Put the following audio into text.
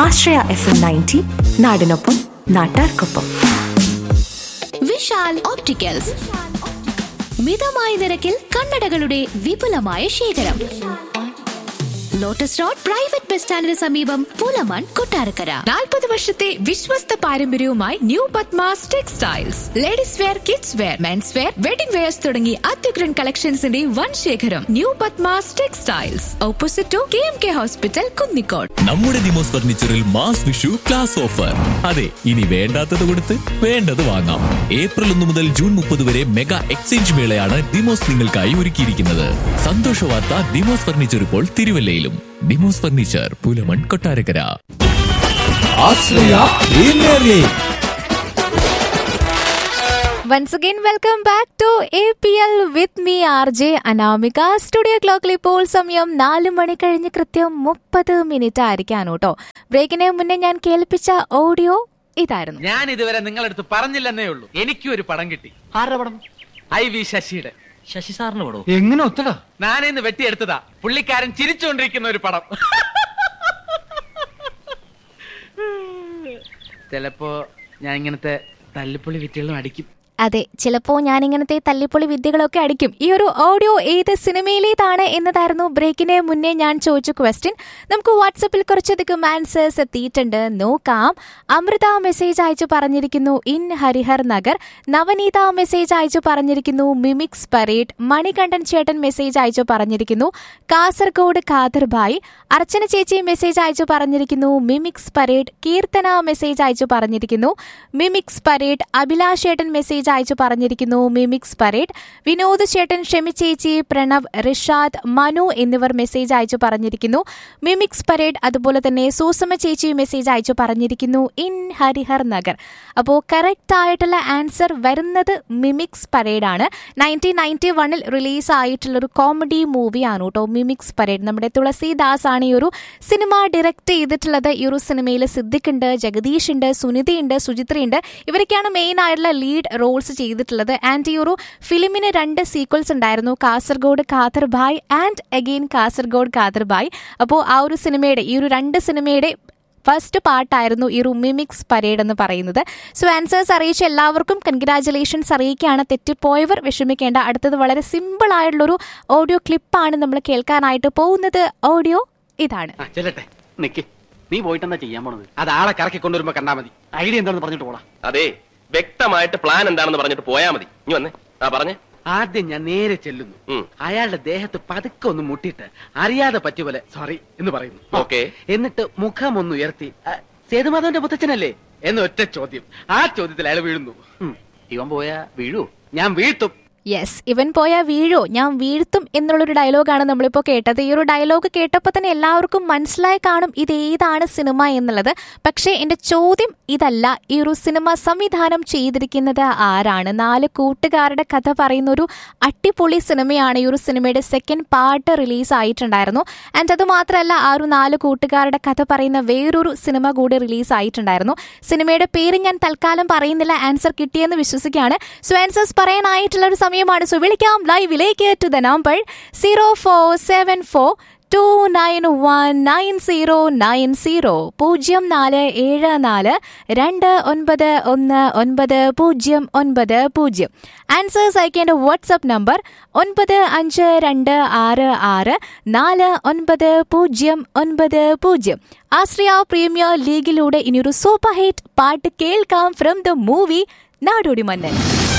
ആശ്രയ F M ninety നാടിനൊപ്പം നാട്ടാർക്കൊപ്പം Vishal opticals മിതമായ നിരക്കിൽ കണ്ണടകളുടെ വിപുലമായ ശേഖരം ലോട്ടസ് റോഡ് പ്രൈവറ്റ് ബസ് സ്റ്റാൻഡിന് സമീപം പുലമൺ കൊട്ടാരക്കര നാൽപ്പത് വർഷത്തെ വിശ്വസ്ത പാരമ്പര്യവുമായി new Padmas textiles ladies wear kids wear mens wear wedding wears തുടങ്ങി അത്യുഗ്രൻ കളക്ഷൻസിന്റെ വൻ ശേഖരം new Padmas textiles opposite to K M K hospital Kunnicode നമ്മുടെ ദിമോസ് ഫർണിച്ചറിൽ മാസ് വിഷു ക്ലാസ് ഓഫർ അതെ ഇനി വേണ്ടാത്തത് കൊടുത്ത് വേണ്ടത് വാങ്ങാം ഏപ്രിൽ ഒന്ന് മുതൽ ജൂൺ മുപ്പത് വരെ മെഗാ എക്സ്ചേഞ്ച് മേളയാണ് ദിമോസ് നിങ്ങൾക്കായി ഒരുക്കിയിരിക്കുന്നത് സന്തോഷ വാർത്ത ദിമോസ് ഫർണിച്ചർ ഇപ്പോൾ തിരുവല്ലയിലും Dimos furniture Pulamon Kottarakkara once again welcome back to A P L with me R J Anamika studio ക്ലോക്കിൽ ഇപ്പോൾ സമയം നാല് മണി കഴിഞ്ഞ് കൃത്യം മുപ്പത് മിനിറ്റ് ആയിരിക്കാണ് കേട്ടോ ബ്രേക്കിന് മുന്നേ ഞാൻ കേൾപ്പിച്ച ഓഡിയോ ഇതായിരുന്നു ഞാൻ ഇതുവരെ നിങ്ങളടുത്ത് പറഞ്ഞില്ലെന്നേ ഉള്ളൂ എനിക്കും ഒരു പടം കിട്ടി ആരുടെ പടം ഐ വി ശശിയുടെ ശശി സാറിന് പടോ എങ്ങനെ ഒത്തടാ ഞാനിന്ന് വെട്ടിയെടുത്തതാ പുള്ളിക്കാരൻ ചിരിച്ചുകൊണ്ടിരിക്കുന്ന ഒരു പടം ചിലപ്പോ ഞാൻ ഇങ്ങനത്തെ തല്ലിപ്പൊളി വിറ്റുകളും അടിക്കും അതെ ചിലപ്പോൾ ഞാൻ ഇങ്ങനത്തെ തല്ലിപ്പൊളി വിദ്യകളൊക്കെ അടിക്കും ഈ ഒരു ഓഡിയോ ഏത് സിനിമയിലേതാണ് എന്നതായിരുന്നു ബ്രേക്കിന് മുന്നേ ഞാൻ ചോദിച്ച ക്വസ്റ്റ്യൻ നമുക്ക് വാട്സപ്പിൽ കുറച്ചധികം ആൻസേഴ്സ് എത്തിയിട്ടുണ്ട് നോക്കാം അമൃത മെസ്സേജ് അയച്ചു പറഞ്ഞിരിക്കുന്നു ഇൻ ഹരിഹർ നഗർ നവനീത മെസ്സേജ് അയച്ചു പറഞ്ഞിരിക്കുന്നു മിമിക്സ് പരേഡ് മണികണ്ഠൻ ചേട്ടൻ മെസ്സേജ് അയച്ചു പറഞ്ഞിരിക്കുന്നു കാസർഗോഡ് ഖാദർഭായ് അർച്ചന ചേച്ചി മെസ്സേജ് അയച്ചു പറഞ്ഞിരിക്കുന്നു മിമിക്സ് പരേഡ് കീർത്തന മെസ്സേജ് അയച്ചു പറഞ്ഞിരിക്കുന്നു മിമിക്സ് പരേഡ് അഭിലാഷ് ചേട്ടൻ മെസ്സേജ് അയച്ചു പറഞ്ഞിരിക്കുന്നു മിമിക്സ് പരേഡ് വിനോദ് ചേട്ടൻ ഷെമി ചേച്ചി പ്രണവ് റിഷാദ് മനു എന്നിവർ മെസ്സേജ് അയച്ചു പറഞ്ഞിരിക്കുന്നു മിമിക്സ് പരേഡ് അതുപോലെ തന്നെ സൂസമ ചേച്ചി മെസ്സേജ് അയച്ചു പറഞ്ഞിരിക്കുന്നു ഇൻ ഹരിഹർ നഗർ അപ്പോൾ കറക്റ്റ് ആയിട്ടുള്ള ആൻസർ വരുന്നത് മിമിക്സ് പരേഡ് ആണ് നയൻറ്റീൻ നയൻറ്റി വണ്ണിൽ റിലീസ് ആയിട്ടുള്ള ഒരു കോമഡി മൂവിയാണ് കേട്ടോ മിമിക്സ് പരേഡ് നമ്മുടെ തുളസിദാസ് ആണ് ഈ ഒരു സിനിമ ഡയറക്റ്റ് ചെയ്തിട്ടുള്ളത് ഈ ഒരു സിനിമയിൽ സിദ്ദിഖ് ഉണ്ട് ജഗദീഷ് ഉണ്ട് സുനിതയുണ്ട് സുചിത്രയുണ്ട് ഇവരൊക്കെയാണ് മെയിൻ ആയിട്ടുള്ള ലീഡ് റോൾസ് ചെയ്തിട്ടുള്ളത് ആൻഡ് ഈ ഒരു ഫിലിമിന് രണ്ട് സീക്വൽസ് ഉണ്ടായിരുന്നു കാസർഗോഡ് കാതർഭായ് ആൻഡ് അഗെയിൻ കാസർഗോഡ് കാതർഭായ് അപ്പോൾ ആ ഒരു സിനിമയുടെ ഈ ഒരു രണ്ട് സിനിമയുടെ ഫസ്റ്റ് പാർട്ടായിരുന്നു ഈ ഒരു മിമിക്സ് പരേഡ് എന്ന് പറയുന്നത് സോ ആൻസേഴ്സ് അറിയിച്ച എല്ലാവർക്കും കൺഗ്രാറ്റുലേഷൻസ് അറിയിക്കുകയാണ് തെറ്റിപ്പോയവർ വിഷമിക്കേണ്ട അടുത്തത് വളരെ സിമ്പിൾ ആയിട്ടുള്ളൊരു ഓഡിയോ ക്ലിപ്പാണ് നമ്മൾ കേൾക്കാനായിട്ട് പോകുന്നത് ഓഡിയോ ഇതാണ് ആ, ചെല്ലട്ടെ നിക്ക് നീ പോയിട്ട് എന്താ ചെയ്യാൻ പോണത് അത് ആളെ കറക്കി കൊണ്ടുവരുമ്പോ കണ്ടാ മതി ഐഡിയ എന്താണെന്ന് പറഞ്ഞിട്ട് പോടാ അതെ വ്യക്തമായിട്ട് പ്ലാൻ എന്താണെന്ന് പറഞ്ഞിട്ട് പോയാ മതി ഇനി വന്നേ ആ പറഞ്ഞേ ആദ്യം ഞാൻ നേരെ ചെല്ലുന്നു ഉം. അയാളുടെ ദേഹത്ത് പതുക്കെ ഒന്ന് മുട്ടിയിട്ട് അറിയാതെ പറ്റിയ പോലെ സോറി എന്ന് പറയുന്നു ഓക്കേ. എന്നിട്ട് മുഖം ഒന്ന് ഉയർത്തി "ആ, സേതുമാധവന്റെ മുത്തച്ഛനല്ലേ എന്ന് ഒറ്റ ചോദ്യം ആ ചോദ്യത്തിൽ അയാൾ വീഴുന്നു ഉം. ഇവൻ പോയാ വീഴൂ ഞാൻ വീഴ്ത്തും യെസ് ഇവൻ പോയാ വീഴോ ഞാൻ വീഴ്ത്തും എന്നുള്ളൊരു ഡയലോഗാണ് നമ്മളിപ്പോൾ കേട്ടത് ഈ ഒരു ഡയലോഗ് കേട്ടപ്പോൾ തന്നെ എല്ലാവർക്കും മനസ്സിലായി കാണും ഇത് ഏതാണ് സിനിമ എന്നുള്ളത് പക്ഷേ എൻ്റെ ചോദ്യം ഇതല്ല ഈ ഒരു സിനിമ സംവിധാനം ചെയ്തിരിക്കുന്നത് ആരാണ് നാല് കൂട്ടുകാരുടെ കഥ പറയുന്ന ഒരു അടിപൊളി സിനിമയാണ് ഈ ഒരു സിനിമയുടെ സെക്കൻഡ് പാർട്ട് റിലീസ് ആയിട്ടുണ്ടായിരുന്നു ആൻഡ് അത് മാത്രമല്ല ആ ഒരു നാല് കൂട്ടുകാരുടെ കഥ പറയുന്ന വേറൊരു സിനിമ കൂടി റിലീസ് ആയിട്ടുണ്ടായിരുന്നു സിനിമയുടെ പേര് ഞാൻ തൽക്കാലം പറയുന്നില്ല ആൻസർ കിട്ടിയെന്ന് വിശ്വസിക്കുകയാണ് സോ ആൻസേഴ്സ് പറയാനായിട്ടുള്ള ഒരു സമയമാണ് സോ വിളിക്കാം ലൈവിലേക്ക് to the number zero four seven four two nine one nine zero nine zero പൂജ്യം നാല് ഏഴ് നാല് രണ്ട് ഒൻപത് ഒന്ന് ഒൻപത് പൂജ്യം ഒൻപത് പൂജ്യം ആൻസേഴ്സ് അയക്കേണ്ട വാട്സപ്പ് നമ്പർ ഒൻപത് അഞ്ച് രണ്ട് ആറ് ആറ് നാല് ഒൻപത് പൂജ്യം ഒൻപത് പൂജ്യം ആശ്രയ പ്രീമിയർ ലീഗിലൂടെ ഇനിയൊരു സൂപ്പർ ഹിറ്റ് പാട്ട് കേൾക്കാം ഫ്രം ദ മൂവി നാടോടി മന്നൻ